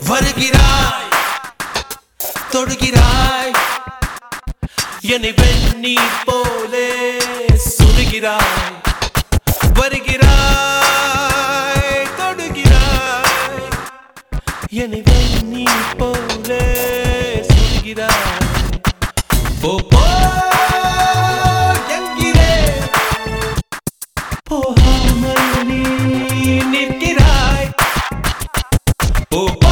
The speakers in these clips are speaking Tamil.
வருகிறாய் தொடுகிறாய் என்னை வெந்நீர் போலே சுடுகிறாய் வருகிறாய் தொடுகிறாய் என்னை வெந்நீர் போலே சுடுகிறாய் போ போ என்கிறேன் போகாமல் நீ நிற்கிறாய் போ போ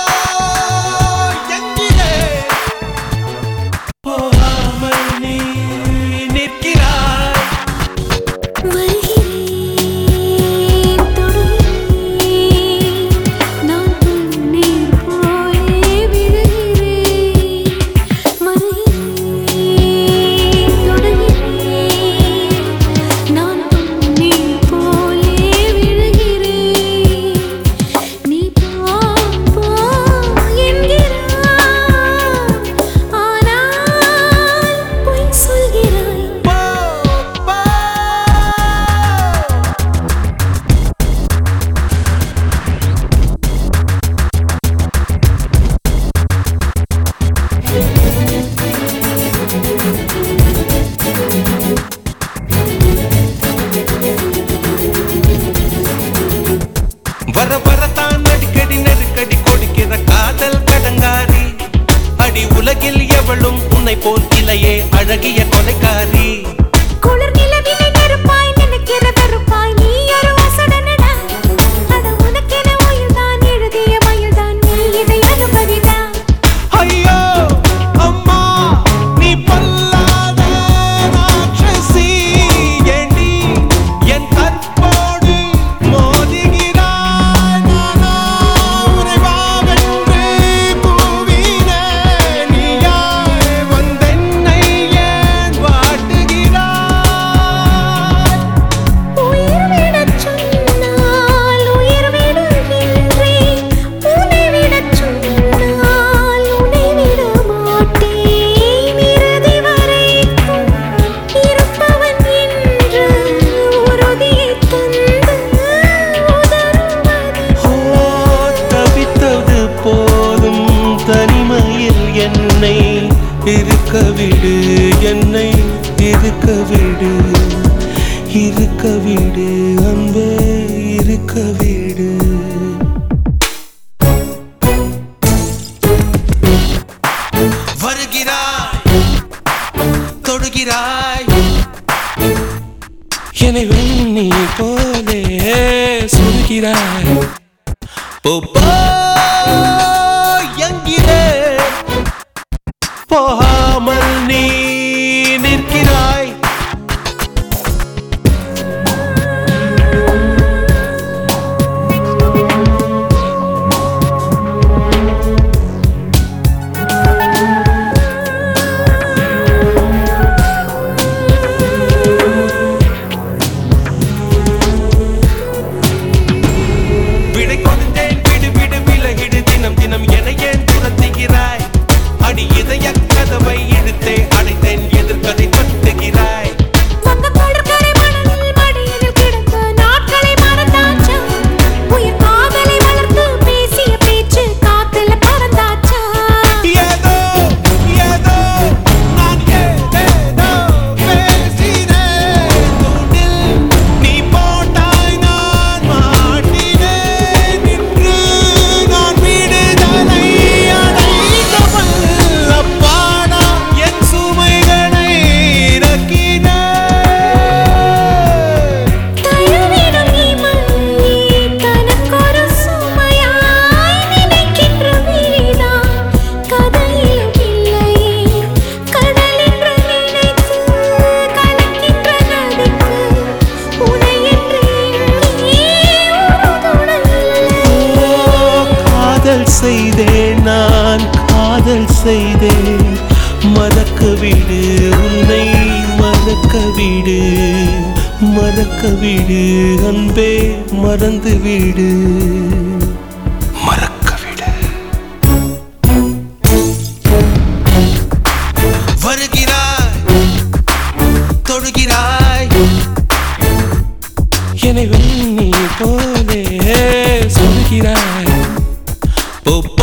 என்கிறேன் போகாமல் நீ நிற்கிறாய் வருகிறேன் தொடுகிறேன் நான் தண்ணீர் போலே விழுகிறேன் வருகிறேன் தொடுகிறேன் நான் தண்ணீர் போலே விழுகிறேன் நீ போ போ என்கிறாய் ஆனால் பொய் சொல்கிறாய் போ போ வர வரத்தான் அடிக்கடி நெருக்கடி கொடுக்கிற காதல் கடங்காரி அடி உலகில் எவளும் உன்னை போல் இலையே அழகிய கொலைக்காரி குளிர் நிலவினை நெருப்பாய் நினைக்கிற வெறுப்பாய் நீ ஒரு வாசடனடா அட உனக்கென உயிர்தான் எழுதிய மயில்தான் நீ இதை அனுமதிதான் ஐயோ அம்மா நீ பல்லாத ராட்சசி ஏண்டி என் கற்போடு மோதுகிறாய் நானா உன்னை வாவென்று கூவினேன் நீயாய் வந்தென்னை ஏன் வாட்டுகிறாய் உயிர் விடச் சொன்னால் உயிர் விடுகின்றேன் உன்னை விடச் சொன்னால் உன்னை விட மாட்டேன் இறுதி வரைக்கும் இருப்பவன் என்று உறுதியைத் தந்து உதறுவது ஓ தவித்தது போதும் தனிமையில் என்னை இருக்க விடு என்னை இருக்க விடு இருக்க விடு அன்பே இருக்க விடு வருகிறாய் தொடுகிறாய் என்னை வெண்ணி போலே சுடுகிறாய் போ போ என்கிறே போகாமல் நீ நிற்கிறாய் விடை கொடுத்தேன் விடு விடு விலகிடு தினம் தினம் என ஏன் துரத்துகிறாய் அடி இதய கதவை இழுத்தே அடைத்தேன் எதிர்கதை தட்டுகிறாய் வந்த கடற்கரை மணலில் மடியில் கிடந்த நாட்களை மறந்தாச்சா உயிர் காதலை வளர்த்து பேசிய பேச்சு காத்துல பறந்தாச்சா ஏதோ ஏதோ நான் ஏதேதோ பேசினேன் தூண்டில் நீ போட்டாய் நான் மாட்டினேன் இன்று நான் விடுதலை அடைந்தவள் அப்பாடா என் சுமைகளை இறக்கினேன் தழுவிடும் இமையே தனக்கொரு சுமையாய் நினைக்கின்ற விழிதான் கதையிலும் இல்லையே கடல் என்று நினைத்து கலக்கின்ற நதிக்கு உனை என்று எண்ணி ஒரு துணை இல்லை காதல் செய்தேன் நான் காதல் செய்தேன் மறக்க விடு உன்னை மறக்க விடு மறக்க விடு அன்பே மறந்து விடு மறக்க விடு வருகிறாய் தொடுகிறாய் என்னை வெண்ணி போலே சொல்கிறாய் போ